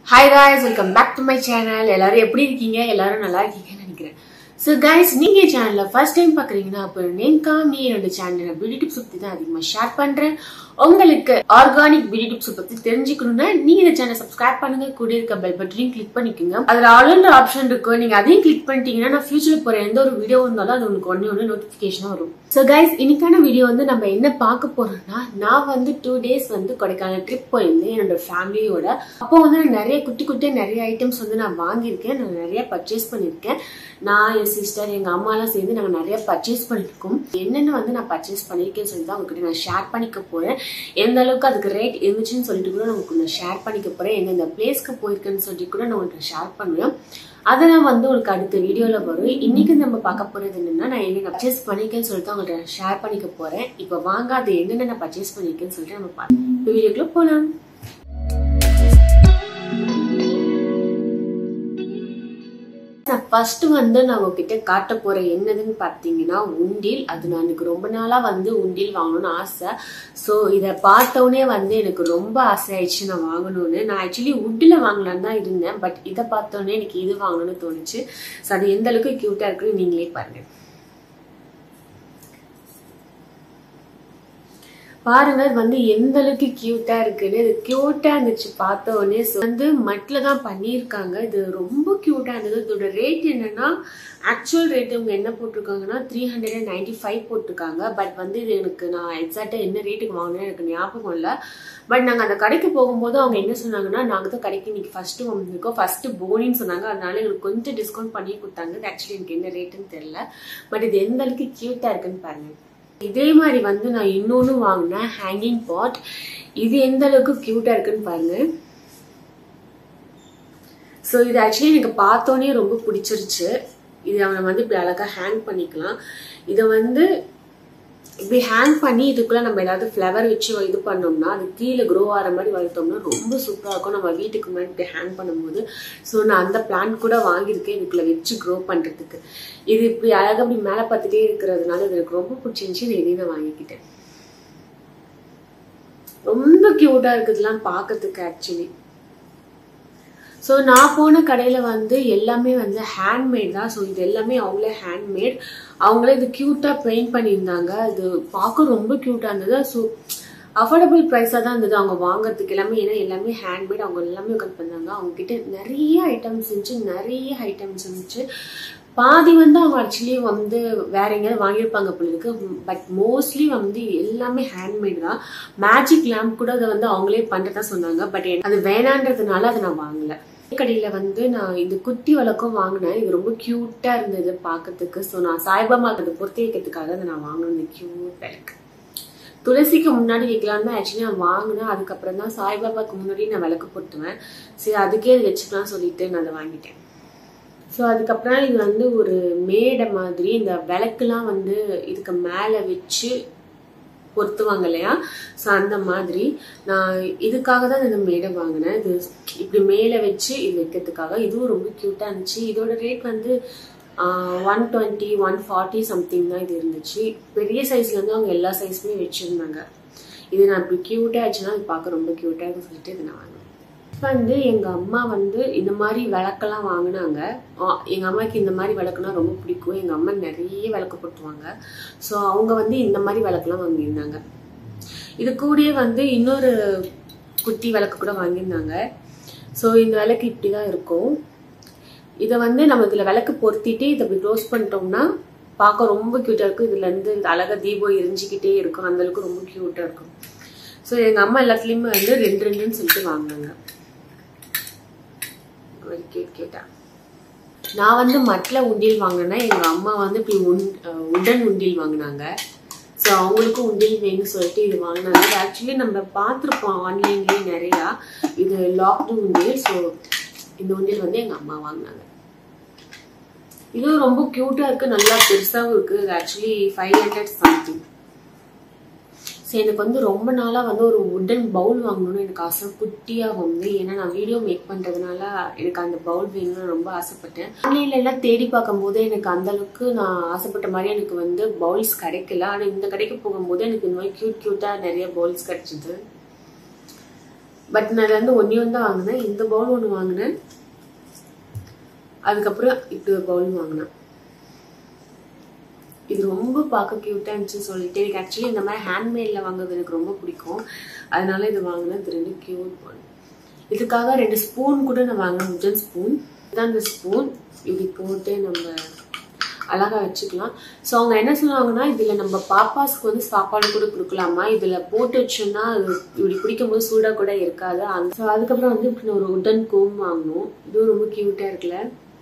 Hi guys welcome back to my channel எல்லாரும் எப்படி இருக்கீங்க எல்லாரும் நல்லா இருக்கீங்கன்னு நினைக்கிறேன் ஸோ guys நீங்க சேனல்ல ஃபர்ஸ்ட் டைம் பாக்குறீங்கன்னா அப்போ நேம் காமி என்னோட சேனல் பியூட்டி டிப்ஸ் பத்தி தான் அதிகமாக ஷேர் பண்றேன் உங்களுக்கு ஆர்கானிக் பியூட்டி டிப்ஸ் பத்தி தெரிஞ்சுக்கணும்னா நீங்க இந்த சேனல் சப்ஸ்கிரைப் பண்ணுங்க கூட இருக்க பெல் பட்டனையும் கிளிக் பண்ணிக்கோங்க அதுல ஆல் ஆப்ஷன் இருக்கு நீங்க அதையும் கிளிக் பண்ணிட்டீங்கன்னா நான் ஃபியூச்சர்ல போற எந்த ஒரு வீடியோ இருந்தாலும் அது உங்களுக்கு ஒண்ணு ஒன்று நோட்டிபிகேஷன் வரும் ஸோ கைஸ் இன்னைக்கான வீடியோ வந்து நம்ம என்ன பார்க்க போறோம்னா நான் வந்து டூ டேஸ் வந்து கொடைக்கானல் ட்ரிப் போயிருந்தேன் என்னோட ஃபேமிலியோட அப்போ வந்து நான் நிறைய குட்டி குட்டி நிறைய ஐட்டம்ஸ் வந்து நான் வாங்கியிருக்கேன் நான் நிறைய பர்ச்சேஸ் பண்ணியிருக்கேன் நான் என் சிஸ்டர் எங்க அம்மாலாம் சேர்ந்து நாங்கள் நிறைய பர்ச்சேஸ் பண்ணியிருக்கோம் என்னென்ன வந்து நான் பர்ச்சேஸ் பண்ணியிருக்கேன்னு சொல்லி தான் உங்ககிட்ட நான் ஷேர் பண்ணிக்க போறேன் எந்த அளவுக்கு அதுக்கு ரேட் இருந்துச்சுன்னு சொல்லிட்டு கூட நான் உங்களுக்கு நான் ஷேர் பண்ணிக்க போறேன் எந்தெந்த பிளேஸ்க்கு போயிருக்கேன்னு சொல்லிட்டு கூட நான் உங்களுக்கு ஷேர் பண்ணுவேன் அதெல்லாம் வந்து உங்களுக்கு அடுத்த வீடியோல வரும் இன்னைக்கு நம்ம பார்க்க போறது என்னன்னா நான் என்ன பர்ச்சேஸ் பண்ணிருக்கேன்னு சொல்லிட்டு உங்கள்ட்ட ஷேர் பண்ணிக்க போறேன் இப்போ வாங்க அது என்னென்ன நான் பர்ச்சேஸ் பண்ணிருக்கேன்னு சொல்லிட்டு நம்ம பார்க்கலாம் இப்போ வீடியோக்குள்ள போலாம் ஃபர்ஸ்ட் வந்து நான் உங்ககிட்ட காட்ட போற என்னதுன்னு பார்த்தீங்கன்னா உண்டில் அது நான் எனக்கு ரொம்ப நாளா வந்து உண்டில் வாங்கணும்னு ஆசை ஸோ இதை பார்த்தோன்னே வந்து எனக்கு ரொம்ப ஆசை ஆயிடுச்சு நான் வாங்கணும்னு நான் ஆக்சுவலி உட்டில் வாங்கலான்னு தான் இருந்தேன் பட் இதை பார்த்தோன்னே எனக்கு இது வாங்கணும்னு தோணுச்சு ஸோ அது எந்த அளவுக்கு கியூட்டா இருக்குன்னு நீங்களே பாருங்க பாருங்க இது வந்து எந்த அளவுக்கு கியூட்டா இருக்குன்னு இது கியூட்டா இருந்துச்சு பார்த்த உடனே So, வந்து மட்ல தான் பண்ணியிருக்காங்க இது ரொம்ப கியூட்டா இருந்தது இதோட ரேட் என்னன்னா ஆக்சுவல் ரேட் இவங்க என்ன போட்டிருக்காங்கன்னா three hundred and ninety five போட்டிருக்காங்க பட் வந்து இது எனக்கு நான் எக்ஸாக்டா என்ன ரேட்டுக்கு வாங்கினேன் எனக்கு ஞாபகம் இல்லை பட் நாங்கள் அந்த கடைக்கு போகும்போது அவங்க என்ன சொன்னாங்கன்னா நாங்கள் தான் கடைக்கு இன்னைக்கு ஃபர்ஸ்ட் வந்திருக்கோம் ஃபர்ஸ்ட் போனின்னு சொன்னாங்க அதனால எங்களுக்கு கொஞ்சம் டிஸ்கவுண்ட் பண்ணி கொடுத்தாங்க ஆக்சுவலி எனக்கு என்ன ரேட்டுன்னு தெரியல பட் இது எந்த அளவுக்கு கியூட்டா இருக்குன்னு பாருங்க இதே மாதிரி வந்து நான் இன்னொன்னு வாங்கினேன் ஹேங்கிங் பாட் இது எந்த அளவுக்கு கியூட்டா இருக்குன்னு பாருங்க ஸோ இது ஆக்சுவலி எனக்கு பார்த்தோன்னே ரொம்ப பிடிச்சிருச்சு இது அவனை வந்து இப்படி அழகா ஹேங் பண்ணிக்கலாம் இதை வந்து இப்படி ஹேங் பண்ணி இதுக்குள்ள நம்ம ஏதாவது ஃப்ளவர் வச்சு இது பண்ணோம்னா அது கீழே க்ரோ ஆகிற மாதிரி வளர்த்தோம்னா ரொம்ப சூப்பராக இருக்கும் நம்ம வீட்டுக்கு முன்னாடி இப்படி ஹேங் பண்ணும்போது ஸோ நான் அந்த பிளான் கூட வாங்கியிருக்கேன் இதுக்குள்ள வச்சு க்ரோ பண்ணுறதுக்கு இது இப்படி அழகாக இப்படி மேலே பார்த்துட்டே இருக்கிறதுனால இது எனக்கு ரொம்ப பிடிச்சிருந்துச்சு நான் இதையும் நான் வாங்கிக்கிட்டேன் ரொம்ப க்யூட்டாக இருக்குதுலாம் பார்க்கறதுக்கு ஆக்சுவலி ஸோ நான் போன கடையில் வந்து எல்லாமே வந்து ஹேண்ட்மேட் தான் ஸோ இது எல்லாமே அவங்களே ஹேண்ட்மேட் அவங்களே இது க்யூட்டாக பெயிண்ட் பண்ணியிருந்தாங்க அது பார்க்க ரொம்ப க்யூட்டாக இருந்தது ஸோ அஃபோர்டபுள் ப்ரைஸாக தான் இருந்தது அவங்க வாங்குறதுக்கு எல்லாமே ஏன்னா எல்லாமே ஹேண்ட்மேட் அவங்க எல்லாமே உட்காந்து பண்ணாங்க அவங்க கிட்ட நிறைய ஐட்டம்ஸ் இருந்துச்சு நிறைய ஐட்டம்ஸ் இருந்துச்சு பாதி வந்து அவங்க ஆக்சுவலி வந்து வேற எங்கேயாவது வாங்கியிருப்பாங்க போல இருக்கு பட் மோஸ்ட்லி வந்து எல்லாமே ஹேண்ட்மேட் தான் மேஜிக் லேம்ப் கூட அதை வந்து அவங்களே பண்ணுறதா சொன்னாங்க பட் அது வேணான்றதுனால அதை நான் வாங்கல கடையில வந்து நான் இந்த குட்டி வழக்கம் வாங்கினேன் இது ரொம்ப கியூட்டா இருந்தது பார்க்கறதுக்கு ஸோ நான் சாய்பாபா அதை பொருத்தி வைக்கிறதுக்காக அதை நான் வாங்கினேன் இந்த கியூட் விளக்கு துளசிக்கு முன்னாடி வைக்கலாம்னு தான் ஆக்சுவலி நான் வாங்கினேன் அதுக்கப்புறம் தான் சாய்பாபாக்கு முன்னாடி நான் விளக்கு போட்டுவேன் சரி அதுக்கே இது வச்சுக்கலாம் சொல்லிட்டு நான் அதை வாங்கிட்டேன் ஸோ அதுக்கப்புறம் இது வந்து ஒரு மேடை மாதிரி இந்த விளக்குலாம் வந்து இதுக்கு மேலே வச்சு பொருத்துவாங்க இல்லையா ஸோ அந்த மாதிரி நான் இதுக்காக தான் இந்த மேடை வாங்கினேன் இது இப்படி மேலே வச்சு இது வைக்கிறதுக்காக இதுவும் ரொம்ப க்யூட்டாக இருந்துச்சு இதோட ரேட் வந்து one twenty one forty something தான் இது இருந்துச்சு பெரிய சைஸ்லேருந்து அவங்க எல்லா சைஸுமே வச்சுருந்தாங்க இது நான் இப்படி க்யூட்டாக ஆச்சுன்னா அது பார்க்க ரொம்ப க்யூட்டாக இருக்குன்னு சொல்லிட்டு இதை நான் வாங்கினேன் வந்து எங்க அம்மா வந்து இந்த மாதிரி விளக்கெல்லாம் வாங்கினாங்க எங்க அம்மாக்கு இந்த மாதிரி விளக்குனா ரொம்ப பிடிக்கும் எங்க அம்மா நிறைய விளக்கு போட்டுவாங்க ஸோ அவங்க வந்து இந்த மாதிரி விளக்குலாம் வாங்கியிருந்தாங்க இது கூடயே வந்து இன்னொரு குட்டி விளக்கு கூட வாங்கியிருந்தாங்க ஸோ இந்த விளக்கு இப்படி தான் இருக்கும் இதை வந்து நம்ம இதில் விளக்கு பொருத்திட்டு இதை இப்படி க்ளோஸ் பண்ணிட்டோம்னா பார்க்க ரொம்ப க்யூட்டாக இருக்கும் இதுல இருந்து அழகாக தீபம் எரிஞ்சிக்கிட்டே இருக்கும் அந்த அளவுக்கு ரொம்ப க்யூட்டாக இருக்கும் ஸோ எங்கள் அம்மா எல்லாத்துலேயுமே வந்து ரெண்டு ரெண்டுன்னு சொல்லிட்டு வாங்கினாங்க கேட் கேட்டா நான் வந்து மட்டில் உண்டியல் வாங்கினேன் எங்கள் அம்மா வந்து இப்படி உன் உடன் உண்டியல் வாங்கினாங்க ஸோ அவங்களுக்கும் உண்டியல் வேணும்னு சொல்லிட்டு இது வாங்கினாங்க இது ஆக்சுவலி நம்ம பார்த்துருப்போம் ஆன்லைன்லேயே நிறையா இது லாக்டு உண்டியல் ஸோ இந்த உண்டியல் வந்து எங்கள் அம்மா வாங்கினாங்க இதுவும் ரொம்ப க்யூட்டாக இருக்குது நல்லா பெருசாகவும் இருக்குது actually five hundred something so எனக்கு வந்து ரொம்ப நாளாக வந்து ஒரு உடன் பவுல் வாங்கணும்னு எனக்கு ஆசை குட்டியாக வந்து ஏன்னா நான் வீடியோ மேக் பண்ணுறதுனால எனக்கு அந்த பவுல் வேணும்னு ரொம்ப ஆசைப்பட்டேன் ஆன்லைன்ல எல்லாம் தேடி பார்க்கும்போது எனக்கு அந்த அளவுக்கு நான் ஆசைப்பட்ட மாதிரி எனக்கு வந்து பவுல்ஸ் கிடைக்கல ஆனால் இந்த கடைக்கு போகும்போது எனக்கு இந்த மாதிரி க்யூட் க்யூட்டாக நிறைய பவுல்ஸ் கிடைச்சிது பட் நான் இதுல இருந்து ஒன்னே ஒன்று தான் வாங்கினேன் இந்த பவுல் ஒன்று வாங்கினேன் அதுக்கப்புறம் இப்படி ஒரு பவுல் வாங்கினேன் இது ரொம்ப பார்க்க க்யூட்டாக இருந்துச்சுன்னு சொல்லிட்டு எனக்கு ஆக்சுவலி இந்த மாதிரி ஹேண்ட்மேடில் வாங்குறது எனக்கு ரொம்ப பிடிக்கும் அதனால இது வாங்கினேன் இது ரெண்டு க்யூட் ஒன் இதுக்காக ரெண்டு ஸ்பூன் கூட நான் வாங்கினேன் உட்டன் ஸ்பூன் இதுதான் இந்த ஸ்பூன் இப்படி போட்டு நம்ம அழகா வச்சுக்கலாம் ஸோ அவங்க என்ன சொல்லுவாங்கன்னா இதுல நம்ம பாப்பாஸ்க்கு வந்து சாப்பாடு கூட கொடுக்கலாமா இதுல போட்டு வச்சோம்னா அது இப்படி பிடிக்கும் போது சூடா கூட இருக்காது அந்த ஸோ அதுக்கப்புறம் வந்து இப்படி ஒரு உடன் கோம் வாங்கணும் இதுவும் ரொம்ப கியூட்டா இருக்குல்ல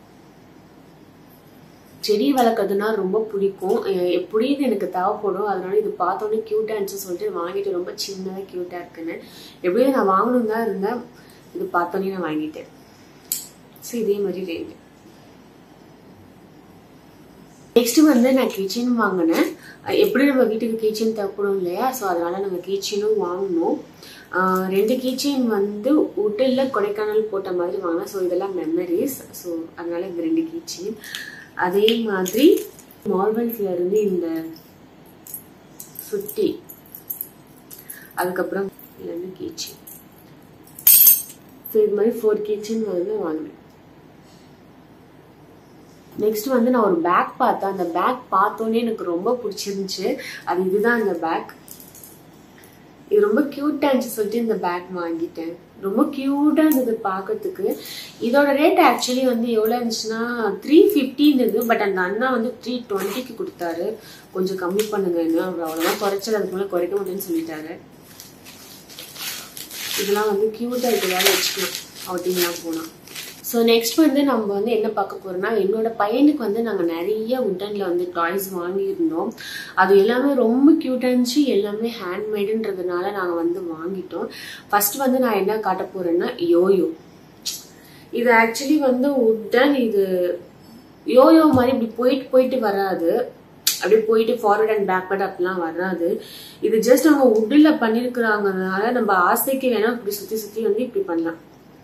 செடி வளர்க்கறதுனா ரொம்ப பிடிக்கும் எ- எப்படியும் இது எனக்கு தேவைப்படும் அதனால இது பார்த்தோன்னே க்யூட்டாக இருந்துச்சு சொல்லிட்டு வாங்கிட்டு ரொம்ப சின்னதாக க்யூட்டாக இருக்குன்னு எப்படியும் நான் வாங்கணும் தான் இருந்தேன் இது பார்த்தோன்னே நான் வாங்கிட்டேன் ஸோ இதே மாதிரி ரேஞ்சு நெக்ஸ்ட் வந்து நான் கிச்சன் வாங்கினேன் அஹ் எப்படி நம்ம வீட்டுக்கு கிச்சன் தேவைப்படும் இல்லையா ஸோ அதனால நாங்கள் கிச்சனும் வாங்கினோம் ஆஹ் ரெண்டு கீச்செயின் வந்து உட்டில் கொடைக்கானல் போட்ட மாதிரி வாங்கினேன் ஸோ இதெல்லாம் மெமரிஸ் ஸோ அதனால இந்த ரெண்டு கீச்செயின் அதே மாதிரி மார்வல்ஸ்ல இருந்து இந்த சுட்டி அதுக்கப்புறம் இதுல இருந்து கீச்செயின் ஸோ இது மாதிரி ஃபோர் கீச்செயின் வந்து வாங்கினேன் நெக்ஸ்ட் வந்து நான் ஒரு பேக் பார்த்தேன் அந்த பேக் பார்த்தோன்னே எனக்கு ரொம்ப பிடிச்சிருந்துச்சு அது இதுதான் அந்த பேக் இது ரொம்ப க்யூட்டாக இருந்துச்சு சொல்லிட்டு இந்த பேக் வாங்கிட்டேன் ரொம்ப க்யூட்டாக இருந்தது பார்க்கறதுக்கு இதோட ரேட் ஆக்சுவலி வந்து எவ்வளோ இருந்துச்சுன்னா த்ரீ ஃபிஃப்டின்னு பட் அந்த அண்ணா வந்து த்ரீ டுவெண்ட்டிக்கு கொடுத்தாரு கொஞ்சம் கம்மி பண்ணுங்கன்னு அவர் அவ்வளோதான் குறைச்சல் அதுக்கு மேலே குறைக்க மாட்டேன்னு சொல்லிட்டாரு இதெல்லாம் வந்து க்யூட்டாக இருக்கிறதால வச்சுக்கலாம் அவுட்டிங்லாம் போனால் ஸோ நெக்ஸ்ட் வந்து நம்ம வந்து என்ன பார்க்க போறோம்னா என்னோட பையனுக்கு வந்து நாங்கள் நிறைய உட்டன்ல வந்து டாய்ஸ் வாங்கியிருந்தோம் அது எல்லாமே ரொம்ப க்யூட்டாக இருந்துச்சு எல்லாமே ஹேண்ட்மேடுன்றதுனால நாங்கள் வந்து வாங்கிட்டோம் ஃபர்ஸ்ட் வந்து நான் என்ன காட்ட போறேன்னா யோயோ இது ஆக்சுவலி வந்து உட்டன் இது யோயோ மாதிரி இப்படி போயிட்டு போயிட்டு வராது அப்படியே போயிட்டு ஃபார்வர்ட் அண்ட் பேக்வர்ட் அப்படிலாம் வராது இது ஜஸ்ட் அவங்க உட்டில் பண்ணியிருக்கிறாங்கனால நம்ம ஆசைக்கு வேணா இப்படி சுற்றி சுற்றி வந்து இப்படி பண்ணலாம்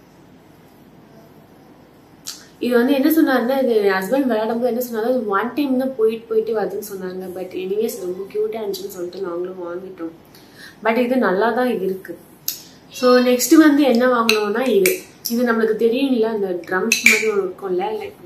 இது வந்து என்ன சொன்னாருன்னா இது என் ஹஸ்பண்ட் விளையாடும்போது என்ன சொன்னாரு இது ஒன் டைம் தான் போயிட்டு போயிட்டு வருதுன்னு சொன்னாங்க பட் எனிவேஸ் ரொம்ப க்யூட்டாக இருந்துச்சுன்னு சொல்லிட்டு நாங்களும் வாங்கிட்டோம் பட் இது நல்லா தான் இருக்கு ஸோ நெக்ஸ்ட் வந்து என்ன வாங்கினோம்னா இது இது நம்மளுக்கு தெரியும் இல்ல அந்த ட்ரம்ஸ் மாதிரி ஒன்று இருக்கும்ல லைக்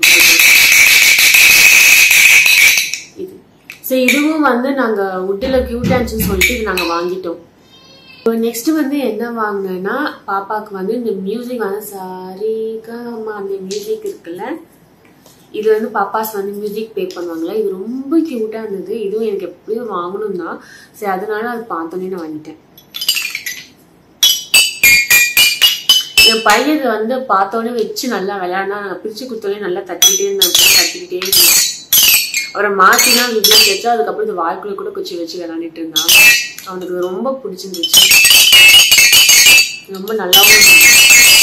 இது ஸோ இதுவும் வந்து நாங்கள் உட்டில் க்யூட்டாக இருந்துச்சுன்னு சொல்லிட்டு இது நாங்கள் வாங்கிட்டோம் நெக்ஸ்ட் வந்து என்ன வாங்கினேன்னா பாப்பாக்கு வந்து இந்த மியூசிக் வந்து சாரிகமா அந்த மியூசிக் இருக்குல்ல இது வந்து பாப்பாஸ் வந்து மியூசிக் ப்ளே பண்ணுவாங்கல்ல இது ரொம்ப கியூட்டா இருந்தது இதுவும் எனக்கு எப்படியும் வாங்கணும் தான் சரி அதனால அது பார்த்தோன்னே நான் வாங்கிட்டேன் என் பையன் இதை வந்து பார்த்தோன்னே வச்சு நல்லா விளையாடினா நான் பிரிச்சு கொடுத்தோன்னே நல்லா தட்டிக்கிட்டே இருந்தேன் தட்டிக்கிட்டே இருந்தேன் அப்புறம் மாத்தினா வீட்டில் சேர்த்து அதுக்கப்புறம் இது வாழ்க்கையில கூட குச்சி வச்சு விளையாடிட்டு இருந்தான் அவனுக்கு இது ரொம்ப பிடிச்சிருந்துச்சு ரொம்ப நல்லாவும் இருந்துச்சு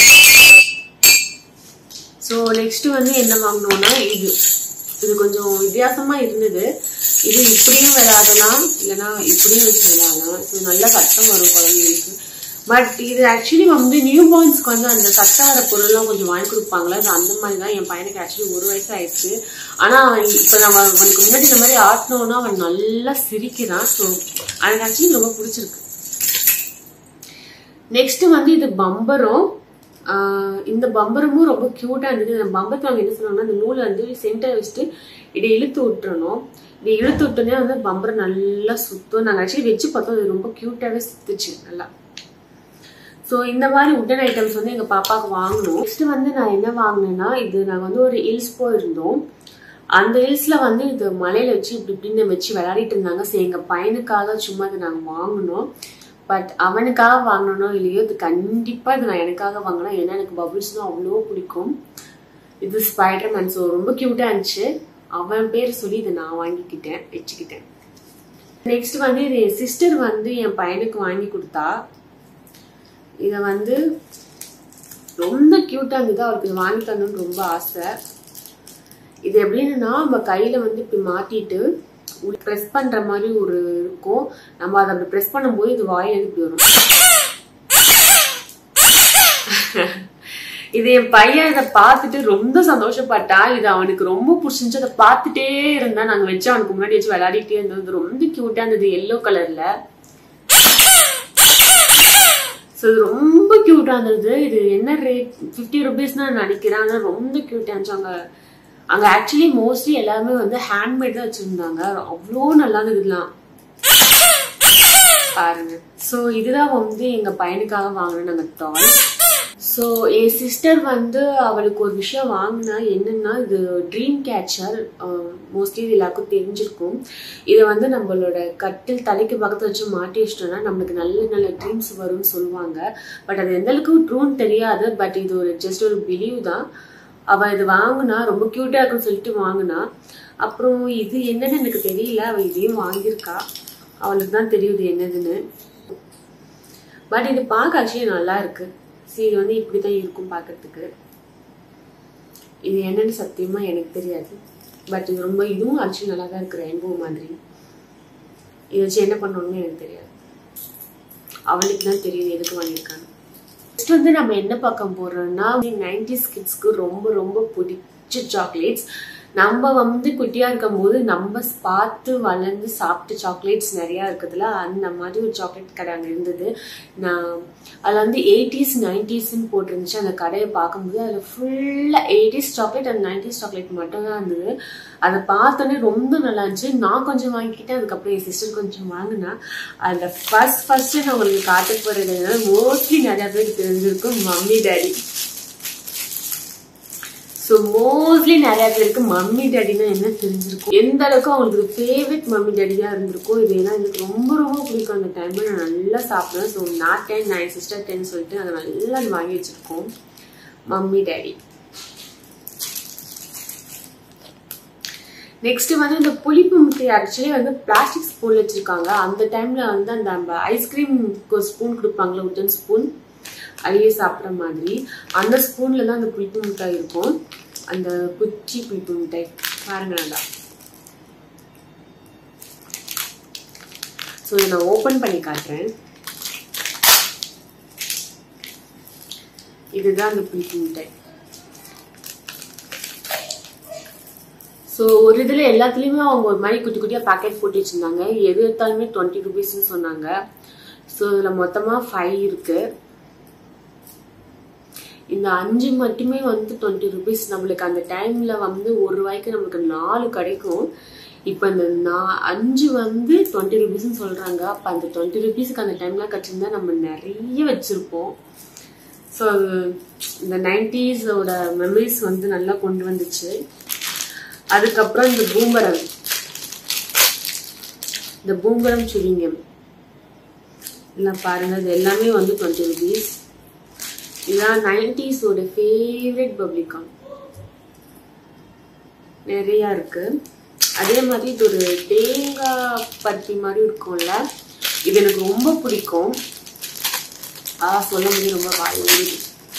ஸோ நெக்ஸ்ட் வந்து என்ன வாங்கினோம்னா இது இது கொஞ்சம் வித்தியாசமா இருந்தது இது இப்படியும் விளையாடலாம் இல்லைன்னா இப்படியும் வச்சு விளையாடலாம் ஸோ நல்ல சத்தம் வரும் குழந்தைங்களுக்கு பட் இது ஆக்சுவலி வந்து நியூ பார்ன்ஸ்க்கு வந்து அந்த சத்தம் வர பொருள்லாம் கொஞ்சம் வாங்கி கொடுப்பாங்களா அது அந்த மாதிரி தான் என் பையனுக்கு ஆக்சுவலி ஒரு வயசு ஆயிடுச்சு ஆனா அவன் இப்ப நம்ம அவனுக்கு முன்னாடி இந்த மாதிரி ஆட்டினோம்னா அவன் நல்லா சிரிக்கிறான் ஸோ எனக்கு ஆக்சுவலி ரொம்ப பிடிச்சிருக்கு நெக்ஸ்ட் வந்து இது பம்பரம் ஆஹ் இந்த பம்பரமும் ரொம்ப கியூட்டா இருந்தது இந்த பம்பரத்துல அவங்க என்ன சொல்லுவாங்கன்னா இந்த நூலை வந்து சென்டர் வச்சுட்டு இதை இழுத்து விட்டுறணும் இதை இழுத்து விட்டோன்னே வந்து பம்பரம் நல்லா சுத்தும் நாங்கள் ஆக்சுவலி வச்சு பார்த்தோம் அது ரொம்ப கியூட்டாவே சுத்துச்சு நல்லா ஸோ இந்த மாதிரி உட்டன் ஐட்டம்ஸ் வந்து எங்க பாப்பாவுக்கு வாங்கணும் நெக்ஸ்ட் வந்து நான் என்ன வாங்கினேன்னா இது நாங்கள் வந்து ஒரு ஹில்ஸ் போயிருந்தோம் அந்த ஹில்ஸ்ல வந்து இது மலையில வச்சு இப்படி இப்படின்னு வச்சு விளையாடிட்டு இருந்தாங்க சரி எங்க பையனுக்காக சும்மா இதை நாங்கள் வாங்கினோம் பட் அவனுக்காக வாங்கணும்னோ இல்லையோ இது கண்டிப்பா இது நான் எனக்காக வாங்கினேன் ஏன்னா எனக்கு பபுள்ஸ்னா அவ்வளோ பிடிக்கும் இது ஸ்பைடர் மேன் ஸோ ரொம்ப கியூட்டா இருந்துச்சு அவன் பேர் சொல்லி இதை நான் வாங்கிக்கிட்டேன் வச்சுக்கிட்டேன் நெக்ஸ்ட் வந்து இது என் சிஸ்டர் வந்து என் பையனுக்கு வாங்கி கொடுத்தா இதை வந்து ரொம்ப கியூட்டா இருந்தது அவருக்கு இது வாங்கி தரணும்னு ரொம்ப ஆசை இது எப்படின்னா நம்ம கையில வந்து இப்படி மாட்டிட்டு ப்ரெஸ் பண்ற மாதிரி ஒரு இருக்கும் நம்ம அதை அப்படி ப்ரெஸ் பண்ணும்போது இது வாயில இருந்து இப்படி வரும் இது என் பையன் இதை பார்த்துட்டு ரொம்ப சந்தோஷப்பட்டா இது அவனுக்கு ரொம்ப பிடிச்சிருந்துச்சு அதை பார்த்துட்டே இருந்தா நாங்க வச்சு அவனுக்கு முன்னாடி வச்சு விளையாடிட்டே இருந்தது ரொம்ப கியூட்டா இருந்தது எல்லோ கலர்ல ஸோ இது ரொம்ப க்யூட்டாக இருந்தது இது என்ன ரேட் ஃபிஃப்டி ருபீஸ் தான் நினைக்கிறேன் ஆனால் ரொம்ப க்யூட்டாக இருந்துச்சு அங்கே அங்கே ஆக்சுவலி மோஸ்ட்லி எல்லாமே வந்து ஹேண்ட்மேட் தான் வச்சுருந்தாங்க அவ்வளோ நல்லா இருந்ததுலாம் பாருங்க ஸோ இதுதான் வந்து எங்கள் பையனுக்காக வாங்கின நாங்கள் டாய் ஸோ என் சிஸ்டர் வந்து அவளுக்கு ஒரு விஷயம் வாங்கினா என்னன்னா இது ட்ரீம் கேச்சர் மோஸ்ட்லி இது எல்லாருக்கும் தெரிஞ்சிருக்கும் இதை வந்து நம்மளோட கட்டில் தலைக்கு பக்கத்தில் வச்சு மாட்டி வச்சிட்டோம்னா நம்மளுக்கு நல்ல நல்ல ட்ரீம்ஸ் வரும்னு சொல்லுவாங்க பட் அது எந்த அளவுக்கு ட்ரூன்னு தெரியாது பட் இது ஒரு ஜஸ்ட் ஒரு பிலீவ் தான் அவ இது வாங்கினா ரொம்ப க்யூட்டா இருக்குன்னு சொல்லிட்டு வாங்கினா அப்புறம் இது என்னன்னு எனக்கு தெரியல அவ இதையும் வாங்கியிருக்கா அவளுக்கு தான் தெரியுது என்னதுன்னு பட் இது பார்க்க ஆக்சுவலி நல்லா இருக்கு சரி இது வந்து இப்படிதான் இருக்கும் பார்க்கறதுக்கு இது என்னன்னு சத்தியமா எனக்கு தெரியாது பட் இது ரொம்ப இதுவும் ஆக்சுவலி நல்லா தான் இருக்கு ரெயின்போ மாதிரி இதை வச்சு என்ன பண்ணணும்னு எனக்கு தெரியாது அவளுக்கு தான் தெரியுது எதுக்கு வாங்கியிருக்காங்க நெக்ஸ்ட் வந்து நம்ம என்ன பார்க்க போறோம்னா நைன்டிஸ் கிட்ஸ்க்கு ரொம்ப ரொம்ப பிடிச்ச சாக்லேட்ஸ் நம்ம வந்து குட்டியா இருக்கும் போது நம்ம பார்த்து வளர்ந்து சாப்பிட்ட சாக்லேட்ஸ் நிறைய இருக்குதுல அந்த மாதிரி ஒரு சாக்லேட் கடை அங்கே இருந்தது நான் அதில் வந்து எயிட்டிஸ் நைன்டிஸ்ன்னு போட்டிருந்துச்சு அந்த கடையை பார்க்கும்போது அதில் ஃபுல்லாக eighties chocolate and nineties chocolate மட்டும் தான் இருந்தது அதை பார்த்தோன்னே ரொம்ப நல்லா இருந்துச்சு நான் கொஞ்சம் வாங்கிக்கிட்டேன் அதுக்கப்புறம் என் சிஸ்டர் கொஞ்சம் வாங்கினா அதில் ஃபர்ஸ்ட் ஃபர்ஸ்ட் நான் உங்களுக்கு காட்ட போகிறது மோஸ்ட்லி நிறைய பேருக்கு தெரிஞ்சிருக்கும் மம்மி டேடி ஸோ மோஸ்ட்லி நிறைய பேருக்கு மம்மி டேடினா என்ன தெரிஞ்சிருக்கும் எந்த அளவுக்கு அவங்களுக்கு ஃபேவரட் மம்மி டேடியாக இருந்திருக்கும் இது ஏன்னா எனக்கு ரொம்ப ரொம்ப பிடிக்கும் அந்த டைமில் நான் நல்லா சாப்பிடுவேன் ஸோ நான் டென் நான் சிஸ்டர் டென் சொல்லிட்டு அதை நல்லா வாங்கி வச்சிருக்கோம் மம்மி டேடி நெக்ஸ்ட் வந்து இந்த புளிப்பு முட்டை ஆக்சுவலி வந்து பிளாஸ்டிக் ஸ்பூன் வச்சிருக்காங்க அந்த டைம்ல வந்து அந்த நம்ம ஐஸ்கிரீம் ஸ்பூன் கொடுப்பாங்களே உட்டன் ஸ்பூன் அழிய சாப்பிட்ற மாதிரி அந்த ஸ்பூன்ல தான் அந்த புளிப்பு மிட்டாய் இருக்கும் அந்த குச்சி புளிப்பு மிட்டாய் பாருங்க நல்லா ஸோ இதை நான் ஓப்பன் பண்ணி காட்டுறேன் இதுதான் அந்த புளிப்பு மிட்டாய் ஸோ ஒரு இதில் எல்லாத்துலேயுமே அவங்க ஒரு மாதிரி குட்டி குட்டியாக பேக்கெட் போட்டு வச்சுருந்தாங்க எது எடுத்தாலுமே டுவெண்ட்டி ருபீஸ்னு சொன்னாங்க ஸோ இதில் மொத்தமாக ஃபைவ் இருக்குது இந்த அஞ்சு மட்டுமே வந்து டுவெண்ட்டி ருபீஸ் நம்மளுக்கு அந்த டைம்ல வந்து ஒரு ரூபாய்க்கு நம்மளுக்கு நாலு கிடைக்கும் இப்போ இந்த நான் அஞ்சு வந்து டுவெண்ட்டி ருபீஸ்னு சொல்றாங்க அப்போ அந்த டுவெண்ட்டி ருபீஸ்க்கு அந்த டைம்ல கட்டிருந்தா நம்ம நிறைய வச்சிருப்போம் ஸோ இந்த நைன்டிஸோட மெமரிஸ் வந்து நல்லா கொண்டு வந்துச்சு அதுக்கப்புறம் இந்த பூம்பரம் இந்த பூம்பரம் சுவிங்கம் எல்லாம் பாருங்க இது எல்லாமே வந்து டுவெண்ட்டி ருபீஸ் இதுதான் நைன்டிஸோட ஃபேவரட் பப்ளிகான் நிறையா இருக்கு அதே மாதிரி இது ஒரு தேங்காய் பருத்தி மாதிரி இருக்கும்ல இது எனக்கு ரொம்ப பிடிக்கும் ஆ சொல்ல முடியும் ரொம்ப வாய் ஊறுது.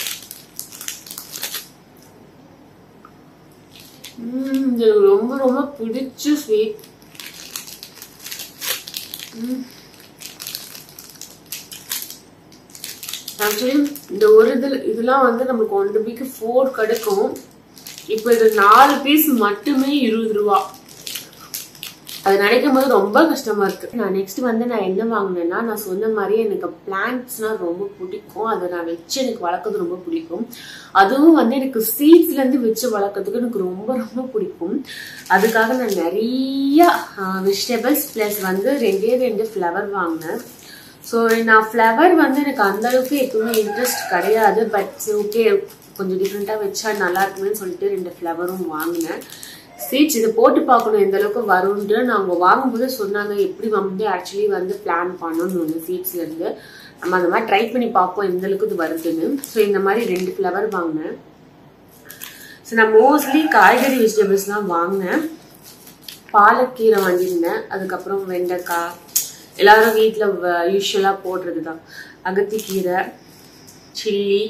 ம், இது எனக்கு ரொம்ப ரொம்ப பிடிச்ச ஸ்வீட் ஆக்சுவலி இந்த ஒரு இதில் இதெல்லாம் வந்து நமக்கு ஒன் ருபிக்கு ஃபோர் கிடைக்கும் இப்போ இது நாலு பீஸ் மட்டுமே இருபது ரூபா அது நினைக்கும் போது ரொம்ப கஷ்டமா இருக்கு நான் நெக்ஸ்ட் வந்து நான் என்ன வாங்கினேன்னா நான் சொன்ன மாதிரி எனக்கு பிளான்ட்ஸ்னா ரொம்ப பிடிக்கும் அதை நான் வச்சு எனக்கு வளர்க்கறது ரொம்ப பிடிக்கும் அதுவும் வந்து எனக்கு சீட்ஸ்ல இருந்து வச்சு வளர்க்கறதுக்கு எனக்கு ரொம்ப ரொம்ப பிடிக்கும் அதுக்காக நான் நிறைய வெஜிடபிள்ஸ் பிளஸ் வந்து ரெண்டே ரெண்டு ஃப்ளவர் வாங்கினேன் ஸோ நான் ஃப்ளவர் வந்து எனக்கு அந்த அளவுக்கு எப்பவுமே இன்ட்ரெஸ்ட் கிடையாது பட் ஓகே கொஞ்சம் டிஃப்ரெண்ட்டாக வச்சா நல்லா இருக்குமேன்னு சொல்லிட்டு ரெண்டு ஃப்ளவரும் வாங்கினேன் சீட்ஸ் இதை போட்டு பார்க்கணும் எந்த அளவுக்கு வரும்ன்ட்டு நான் அவங்க வாங்கும்போது சொன்னாங்க எப்படி வந்து ஆக்சுவலி வந்து பிளான் பண்ணணும் வந்து சீட்ஸ்ல இருந்து நம்ம அந்த மாதிரி ட்ரை பண்ணி பார்ப்போம் எந்த அளவுக்கு இது வருதுன்னு ஸோ இந்த மாதிரி ரெண்டு ஃப்ளவர் வாங்கினேன் ஸோ நான் மோஸ்ட்லி காய்கறி வெஜிடபிள்ஸ் தான் வாங்கினேன் பாலக்கீரை வாங்கியிருந்தேன் அதுக்கப்புறம் வெண்டைக்காய் எல்லாரும் வீட்டில் யூஸ்வலாக போடுறது தான் அகத்திக்கீரை சில்லி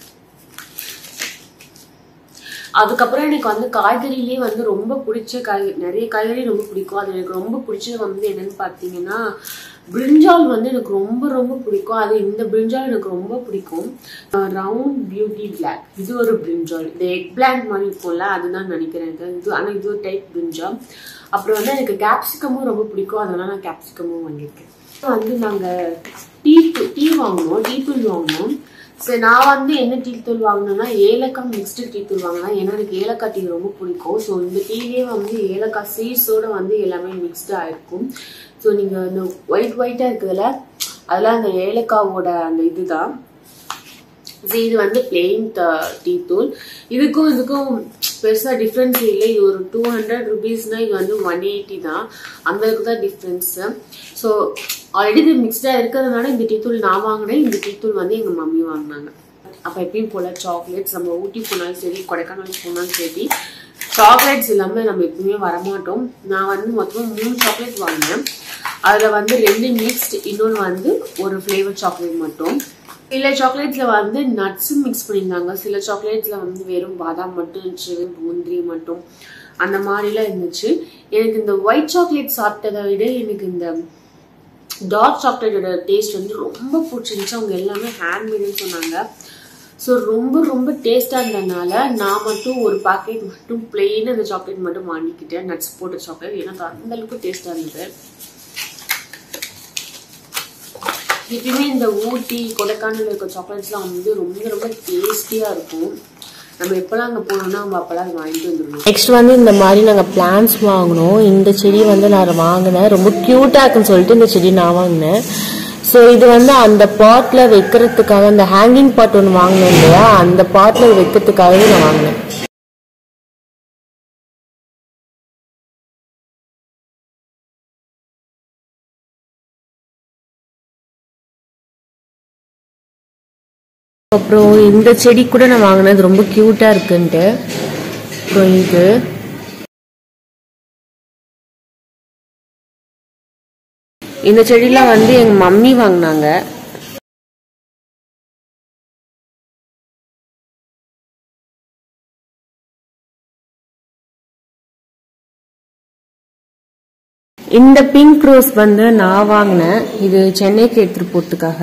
அதுக்கப்புறம் எனக்கு வந்து காய்கறிலேயே வந்து ரொம்ப பிடிச்ச காய் நிறைய காய்கறி ரொம்ப பிடிக்கும் அது எனக்கு ரொம்ப பிடிச்சது வந்து என்னன்னு பார்த்தீங்கன்னா பிரிஞ்சால் வந்து எனக்கு ரொம்ப ரொம்ப பிடிக்கும் அது இந்த பிரிஞ்சால் எனக்கு ரொம்ப பிடிக்கும் ரவுண்ட் பியூட்டி பிளாக் இது ஒரு பிரிஞ்சால் இந்த எக் பிளாக் மாதிரி இருக்கும்ல அதுதான் நினைக்கிறேன் இது இது ஆனால் இது ஒரு டைப் பிரிஞ்சால் அப்புறம் வந்து எனக்கு கேப்சிகமும் ரொம்ப பிடிக்கும் அதனால நான் கேப்சிகமும் வாங்கியிருக்கேன் வந்து நாங்க டீ டீ வாங்கினோம் டீ தூள் வாங்கினோம் சரி நான் வந்து என்ன டீ தூள் வாங்கினேன்னா ஏலக்காய் மிக்ஸ்டு டீ தூள் வாங்கினேன் ஏன்னா எனக்கு ஏலக்காய் டீ ரொம்ப பிடிக்கும் ஸோ இந்த டீலேயே வந்து ஏலக்காய் சீட்ஸோட வந்து எல்லாமே மிக்ஸ்டாக இருக்கும் ஸோ நீங்கள் இந்த ஒயிட் ஒயிட்டாக இருக்குதுல்ல அதெல்லாம் அந்த ஏலக்காவோட அந்த இதுதான் இது இது வந்து பிளெயின் டீ தூள் இதுக்கும் இதுக்கும் பெருசா டிஃப்ரென்ஸ் இல்லை இது ஒரு டூ ஹண்ட்ரட் ருபீஸ்னா இது வந்து ஒன் எயிட்டி தான் அந்த அளவுக்கு தான் டிஃப்ரென்ஸ் ஸோ ஆல்ரெடி இது மிக்ஸ்டா இருக்கிறதுனால இந்த டீ தூள் நான் வாங்கினேன் இந்த டீ தூள் வந்து எங்க மம்மி வாங்கினாங்க அப்ப எப்பயும் போல சாக்லேட்ஸ் நம்ம ஊட்டி போனாலும் சரி கொடைக்கானல் போனாலும் சரி சாக்லேட்ஸ் இல்லாம நம்ம எப்பவுமே வரமாட்டோம் நான் வந்து மொத்தம் மூணு சாக்லேட் வாங்கினேன் அதுல வந்து ரெண்டு மிக்ஸ்ட் இன்னொன்று வந்து ஒரு ஃப்ளேவர் சாக்லேட் மட்டும் சில சாக்லேட்ல வந்து நட்ஸ் மிக்ஸ் பண்ணியிருந்தாங்க சில சாக்லேட்ல வந்து வெறும் பாதாம் மட்டும் இருந்துச்சு முந்திரி மட்டும் அந்த மாதிரிலாம் இருந்துச்சு எனக்கு இந்த ஒயிட் சாக்லேட் சாப்பிட்டதை விட எனக்கு இந்த டார்க் சாக்லேட்டோட டேஸ்ட் வந்து ரொம்ப பிடிச்சிருந்துச்சு அவங்க எல்லாமே ஹேண்ட்மேடுன்னு சொன்னாங்க ஸோ ரொம்ப ரொம்ப டேஸ்டாக இருந்ததுனால நான் மட்டும் ஒரு பாக்கெட் மட்டும் பிளெயின் அந்த சாக்லேட் மட்டும் வாங்கிக்கிட்டேன் நட்ஸ் போட்ட சாக்லேட் ஏன்னா அது அந்த அளவுக்கு டேஸ்டாக இருந்தது எப்பயுமே இந்த ஊட்டி கொடைக்கானல் இருக்க சாக்லேட்ஸ்லாம் வந்து ரொம்ப ரொம்ப டேஸ்டியாக இருக்கும் நம்ம எப்போல்லாம் அங்கே போனோம்னா நம்ம அப்போல்லாம் அதை வாங்கிட்டு வந்துடணும் நெக்ஸ்ட் வந்து இந்த மாதிரி நாங்கள் பிளான்ஸ் வாங்கினோம் இந்த செடி வந்து நான் வாங்கினேன் ரொம்ப க்யூட்டாக இருக்குன்னு சொல்லிட்டு இந்த செடி நான் வாங்கினேன் ஸோ இது வந்து அந்த பாட்டில் வைக்கிறதுக்காக அந்த ஹேங்கிங் பாட் ஒன்று வாங்கினோம் இல்லையா அந்த பாட்டில் வைக்கிறதுக்காகவே நான் வாங்கினேன் அப்புறம் இந்த செடி கூட நான் வாங்கினது ரொம்ப க்யூட்டாக இருக்குன்ட்டு அப்புறம் இது இந்த செடிலாம் வந்து எங்க மம்மி வாங்கினாங்க இந்த பிங்க் ரோஸ் வந்து நான் வாங்கினேன் இது சென்னைக்கு எடுத்துட்டு போறதுக்காக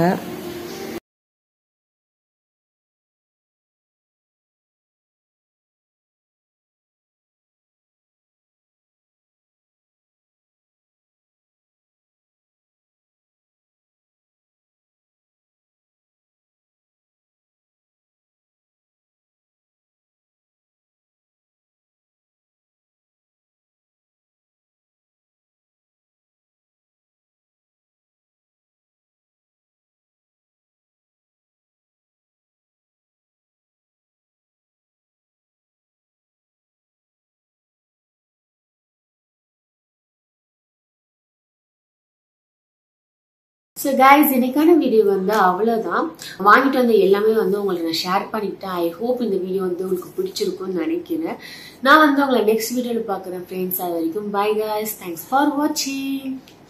ஸோ கைஸ் இன்னைக்கான வீடியோ வந்து அவ்வளோதான் வாங்கிட்டு வந்த எல்லாமே வந்து உங்களுக்கு நான் ஷேர் பண்ணிக்கிட்டேன் ஐ ஹோப் இந்த வீடியோ வந்து உங்களுக்கு பிடிச்சிருக்கும்னு நினைக்கிறேன் நான் வந்து உங்களை நெக்ஸ்ட் வீடியோவில் பார்க்குறேன் ஃப்ரெண்ட்ஸ் அது வரைக்கும் பை கைஸ் தேங்க்ஸ் ஃபார் வாட்சிங்